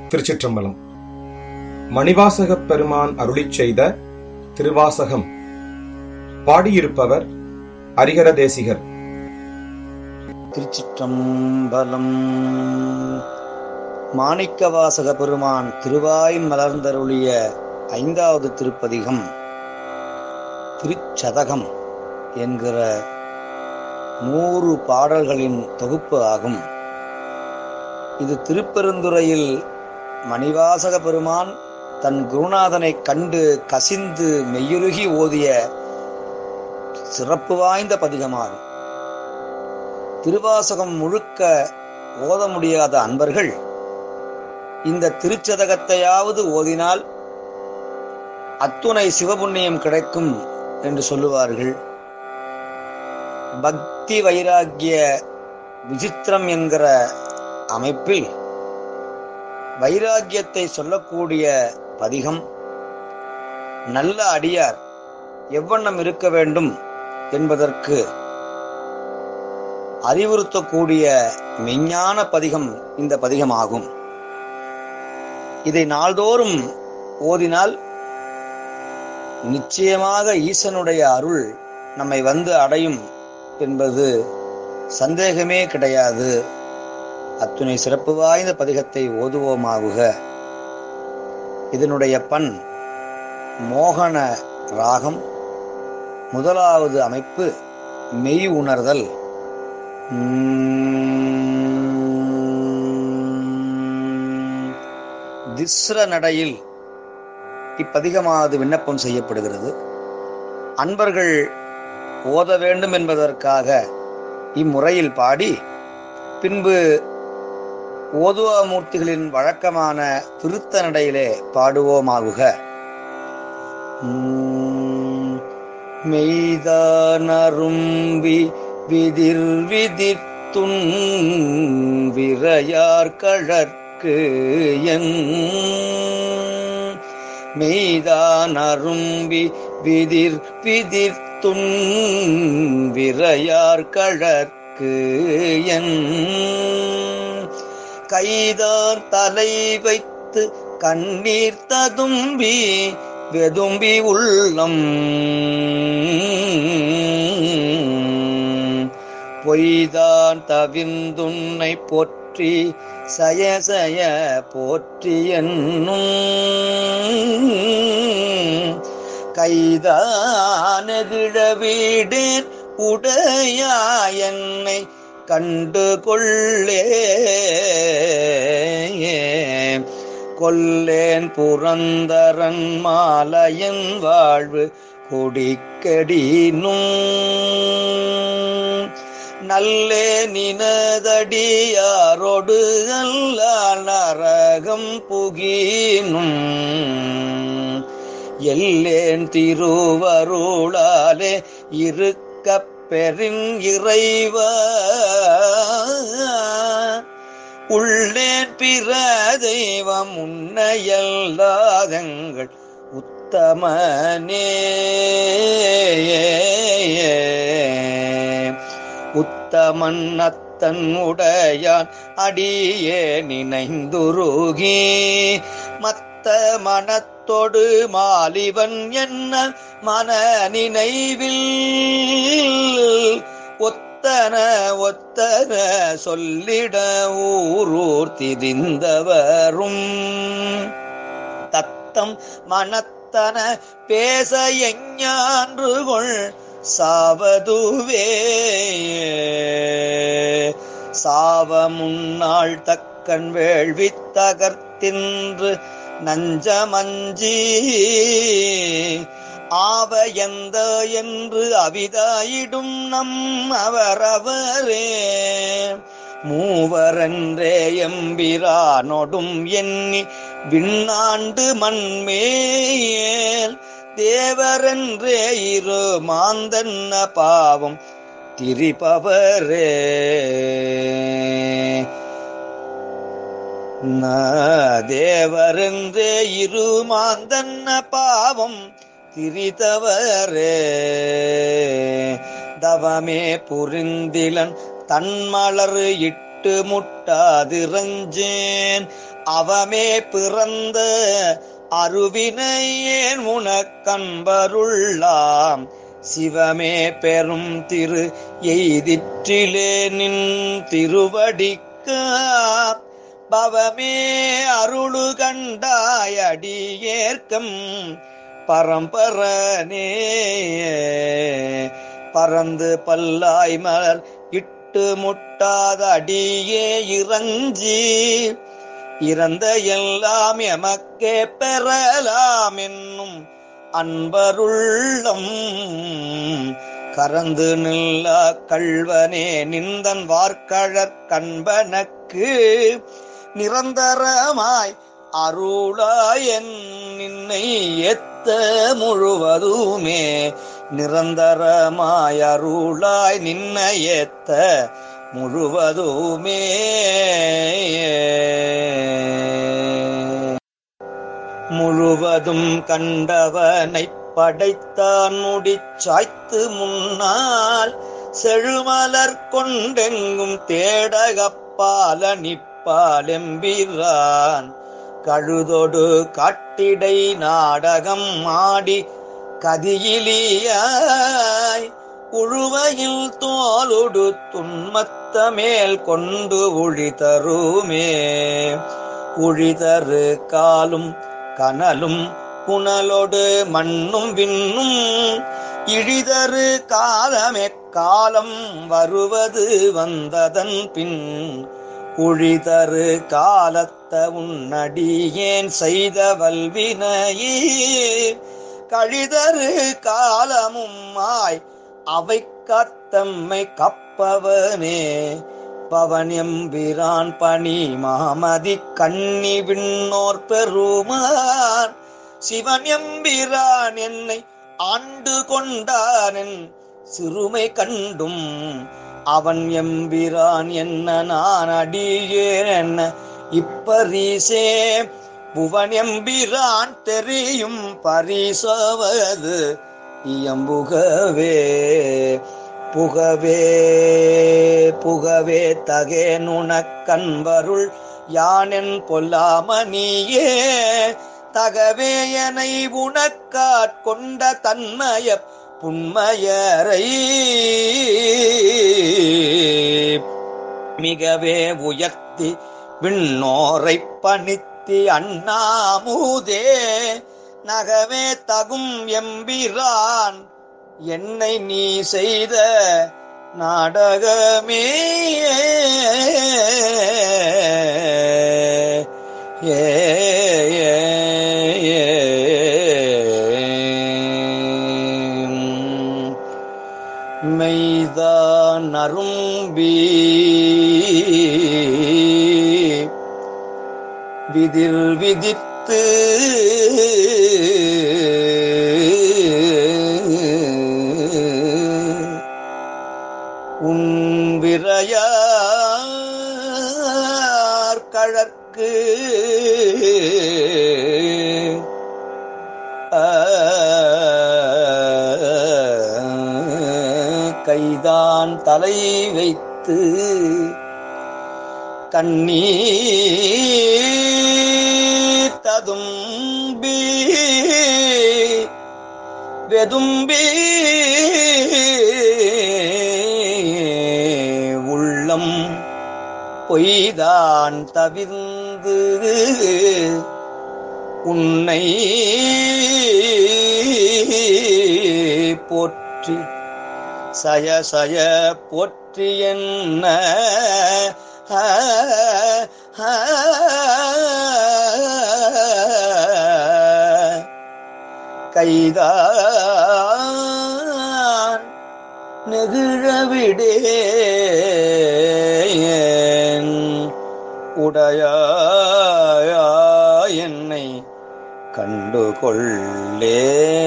திருச்சிற்றம்பலம் மணிவாசகப் பெருமான் அருளிச் செய்த திருவாசகம் பாடியிருப்பவர் அரிகர தேசிகர் திருச்சிற்றம்பலம் மாணிக்கவாசக பெருமான் திருவாய் மலர்ந்தருளிய ஐந்தாவது திருப்பதிகம் திருச்சதகம் என்கிற நூறு பாடல்களின் தொகுப்பு ஆகும் இது திருப்பெருந்துறையில் மணிவாசக பெருமான் தன் குருநாதனைக் கண்டு கசிந்து மெய்யுருகி ஓதிய சிறப்பு வாய்ந்த பதிகமாகும் திருவாசகம் முழுக்க ஓத முடியாத அன்பர்கள் இந்த திருச்சதகத்தையாவது ஓதினால் அத்துணை சிவபுண்ணியம் கிடைக்கும் என்று சொல்லுவார்கள் பக்தி வைராக்கிய விசித்திரம் என்கிற அமைப்பில் வைராக்கியத்தை சொல்லக்கூடிய பதிகம் நல்ல அடியார் எவ்வண்ணம் இருக்க வேண்டும் என்பதற்கு அறிவுறுத்தக்கூடிய மெஞ்ஞான பதிகம் இந்த பதிகமாகும் இதை நாள்தோறும் ஓதினால் நிச்சயமாக ஈசனுடைய அருள் நம்மை வந்து அடையும் என்பது சந்தேகமே கிடையாது அத்துணை சிறப்பு வாய்ந்த பதிகத்தை ஓதுவோமாகுக இதனுடைய பண் மோகன ராகம் முதலாவது அமைப்பு மெய் உணர்தல் திஸ்ர நடையில் இப்பதிகமானது விண்ணப்பம் செய்யப்படுகிறது அன்பர்கள் ஓத வேண்டும் என்பதற்காக இம்முறையில் பாடி பின்பு ஓதுவாமூர்த்திகளின் வழக்கமான திருத்த நடையிலே பாடுவோமாகுக மெய்தானரும்பி விதிர் விதித்துன் விரையார் கழற்கு என் மெய்தான் அரும்பி விதிர் விதிர்த்துன் விரையார் கழற்கு என் கைதார் தலை வைத்து கண்ணீர் ததும்பி வெதும்பி உள்ளம் பொய்தான் தவிந்துன்னை போற்றி சயசய போற்றி என்னும் கைதானெதிழ வீடேன் உடையா என்னை கண்டு கொள்ளே கொல்லேன் புரந்தரன் மாலையன் வாழ்வு கொடிக்கடினும் நல்லே நினதடியாரோடு அல்ல நரகம் புகினும் எல்லேன் திருவருளாலே இருக்க பெருங் இறைவ உள்ளேன் பிற தெய்வம் உன்னையல்லாதங்கள் உத்தமனே உத்தமன் அத்தன் உடையான் அடியே நினைந்துருகி மத்த மனத்தொடு மாலிவன் என்ன மன நினைவில் ஒத்தன ஒத்தன சொல்லிட ஊரூர் திரிந்தவரும் தத்தம் மனத்தன பேச எஞ்ஞான்று கொள் சாவதுவே சாவ முன்னாள் தக்கன் வேள்வி தகர்த்தின்று நஞ்சமஞ்சி ஆவ எந்த என்று அவிதாயிடும் நம் அவரவரே மூவரன்றே எம்பிரானொடும் எண்ணி விண்ணாண்டு மண்மேல் தேவரென்றே இரு மாந்தன்ன பாவம் திரிபவரே தேவரென்றே இரு மாந்தன்ன பாவம் திரிதவரே தவமே புரிந்திலன் தன்மலர் இட்டு முட்டாதிரஞ்சேன் அவமே பிறந்த அருவினையேன் உனக்கன்பருள்ளாம் சிவமே பெரும் திரு எய்திற்றிலே நின் திருவடிக்க பவமே அருளு கண்டாயடியேற்கம் பரம்பரனே பறந்து பல்லாய் மலர் இட்டு முட்டாத அடியே இறஞ்சி இறந்த எல்லாம் எமக்கே பெறலாம் என்னும் அன்பருள்ளம் கறந்து நில்ல கள்வனே நிந்தன் வார்க்கழற் கண்பனக்கு நிரந்தரமாய் அருளாயன் நின்னை எத்த முழுவதுமே நிரந்தரமாய் அருளாய் நின்னை எத்த முழுவதுமே முழுவதும் கண்டவனைப் படைத்தான் முடிச்சாய்த்து முன்னால் செழுமலர் கொண்டெங்கும் தேடகப்பால நிப்பாலெம்பிரான் கழுதொடு காட்டிடை நாடகம் ஆடி கதியிலியாய் உழுவையில் தோலுடு துன்மத்த மேல் கொண்டு உழி தருமே உழிதரு காலும் கனலும் புனலொடு மண்ணும் விண்ணும் இழிதரு காலமே காலம் வருவது வந்ததன் பின் உழிதரு காலத்த உன்னடியேன் செய்த வல்வினையே கழிதரு காலமும் ஆய் அவை காத்தம்மை கப்பவனே பவன் எம்பிரான் பணி மாமதி கண்ணி விண்ணோர் பெருமான் சிவன் எம்பிரான் என்னை ஆண்டு கொண்டானென் சிறுமை கண்டும் அவன் எம்பிரான் என்ன நான் அடியேன் என்ன இப்பரிசே புவன் எம்பிரான் தெரியும் பரிசவது இயம்புகவே புகவே புகவே தகே நுணக்கண்பருள் யானென் பொல்லாமணியே தகவே எனை உனக்காட்கொண்ட தன்மய புன்மயரை மிகவே உயர்த்தி விண்ணோரை பணித்தி அண்ணாமுதே நகவே தகும் எம்பிரான் என்னை நீ செய்த நாடகமே ஏ ஏ, ஏ, மெய்தான் அரும்பி விதிர் விதித்து உன்விரையார் கழற்கு கைதான் தலை வைத்து கண்ணீர் ததும்பி வெதும்பி உள்ளம் பொய்தான் தவிர்ந்து உன்னை போற்றி சய சய போற்றி என்ன கைதான் நெகிழவிடேன் உடைய என்னை கண்டுகொள்ளே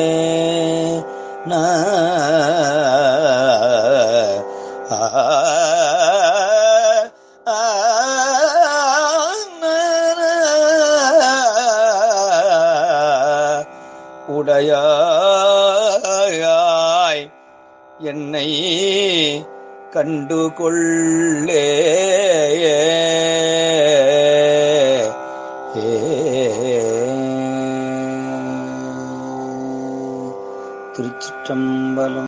நா ஆ, ஆ, நா, உடையாய் என்னை கண்டுகொள்ளே ஏ திருச்சிற்றம்பலம்